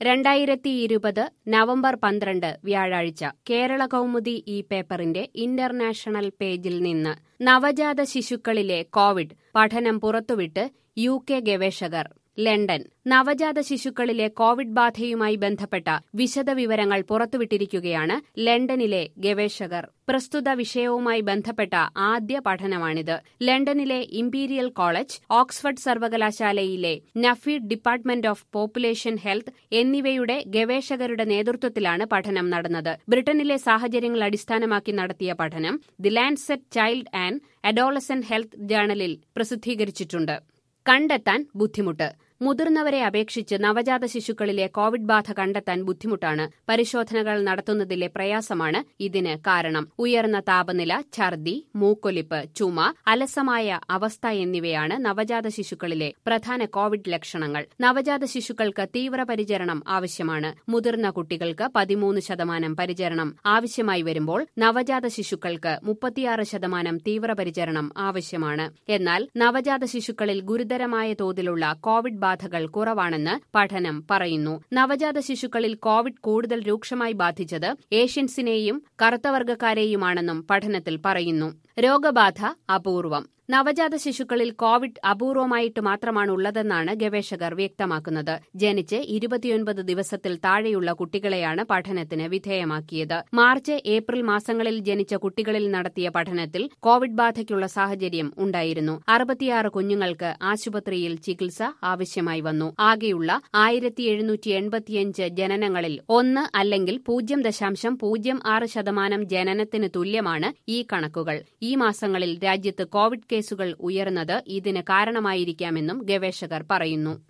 രണ്ടായിരത്തി ഇരുപത് നവംബർ പന്ത്രണ്ട് വ്യാഴാഴ്ച കേരള കൗമുദി ഈ പേപ്പറിന്റെ ഇന്റർനാഷണൽ പേജിൽ നിന്ന് നവജാത ശിശുക്കളിലെ കോവിഡ് പഠനം പുറത്തുവിട്ട് യു കെ ഗവേഷകർ ലണ്ടൻ നവജാത ശിശുക്കളിലെ കോവിഡ് ബാധയുമായി ബന്ധപ്പെട്ട വിശദവിവരങ്ങൾ പുറത്തുവിട്ടിരിക്കുകയാണ് ലണ്ടനിലെ ഗവേഷകർ പ്രസ്തുത വിഷയവുമായി ബന്ധപ്പെട്ട ആദ്യ പഠനമാണിത് ലണ്ടനിലെ ഇംപീരിയൽ കോളേജ് ഓക്സ്ഫഡ് സർവകലാശാലയിലെ Nuffield Department of Population Health എന്നിവയുടെ ഗവേഷകരുടെ നേതൃത്വത്തിലാണ് പഠനം നടന്നത് ബ്രിട്ടനിലെ സാഹചര്യങ്ങൾ അടിസ്ഥാനമാക്കി നടത്തിയ പഠനം the Lancet Child and Adolescent Health ജേണലിൽ പ്രസിദ്ധീകരിച്ചിട്ടുണ്ട് കണ്ടെത്താൻ ബുദ്ധിമുട്ട് മുതിർന്നവരെ അപേക്ഷിച്ച് നവജാത ശിശുക്കളിലെ കോവിഡ് ബാധ കണ്ടെത്താൻ ബുദ്ധിമുട്ടാണ് പരിശോധനകൾ നടത്തുന്നതിലെ പ്രയാസമാണ് ഇതിന് കാരണം ഉയർന്ന താപനില ഛർദി മൂക്കൊലിപ്പ് ചുമ അലസമായ അവസ്ഥ എന്നിവയാണ് നവജാത ശിശുക്കളിലെ പ്രധാന കോവിഡ് ലക്ഷണങ്ങൾ നവജാത ശിശുക്കൾക്ക് തീവ്രപരിചരണം ആവശ്യമാണ് മുതിർന്ന കുട്ടികൾക്ക് പതിമൂന്ന് ശതമാനം പരിചരണം ആവശ്യമായി വരുമ്പോൾ നവജാത ശിശുക്കൾക്ക് മുപ്പത്തിയാറ് ശതമാനം തീവ്രപരിചരണം ആവശ്യമാണ് എന്നാൽ നവജാത ശിശുക്കളിൽ ഗുരുതരമായ തോതിലുള്ള കോവിഡ് ബാധകൾ കുറവാണെന്ന് പഠനം പറയുന്നു നവജാത ശിശുക്കളിൽ കോവിഡ് കൂടുതൽ രൂക്ഷമായി ബാധിച്ചത് ഏഷ്യൻസിനെയും കറുത്തവർഗക്കാരെയുമാണെന്നും പഠനത്തിൽ പറയുന്നു രോഗബാധ അപൂർവം നവജാത ശിശുക്കളിൽ കോവിഡ് അപൂർവമായിട്ട് മാത്രമാണ് ഉള്ളതെന്നാണ് ഗവേഷകർ വ്യക്തമാക്കുന്നത് ജനിച്ച് ഇരുപത്തിയൊൻപത് ദിവസത്തിൽ താഴെയുള്ള കുട്ടികളെയാണ് പഠനത്തിന് വിധേയമാക്കിയത് മാർച്ച് ഏപ്രിൽ മാസങ്ങളിൽ ജനിച്ച കുട്ടികളിൽ നടത്തിയ പഠനത്തിൽ കോവിഡ് ബാധയ്ക്കുള്ള സാഹചര്യം ഉണ്ടായിരുന്നു അറുപത്തിയാറ് കുഞ്ഞുങ്ങൾക്ക് ആശുപത്രിയിൽ ചികിത്സ ആവശ്യമായി വന്നു ആകെയുള്ള ആയിരത്തി എഴുന്നൂറ്റി എൺപത്തിയഞ്ച് ജനനങ്ങളിൽ ഒന്ന് അല്ലെങ്കിൽ പൂജ്യം ദശാംശം പൂജ്യം ആറ് ശതമാനം ജനനത്തിന് തുല്യമാണ് ഈ കണക്കുകൾ ഈ മാസങ്ങളിൽ രാജ്യത്ത് കോവിഡ് കേസുകൾ ഉയർന്നത് ഇതിന് കാരണമായിരിക്കാമെന്നും ഗവേഷകർ പറയുന്നു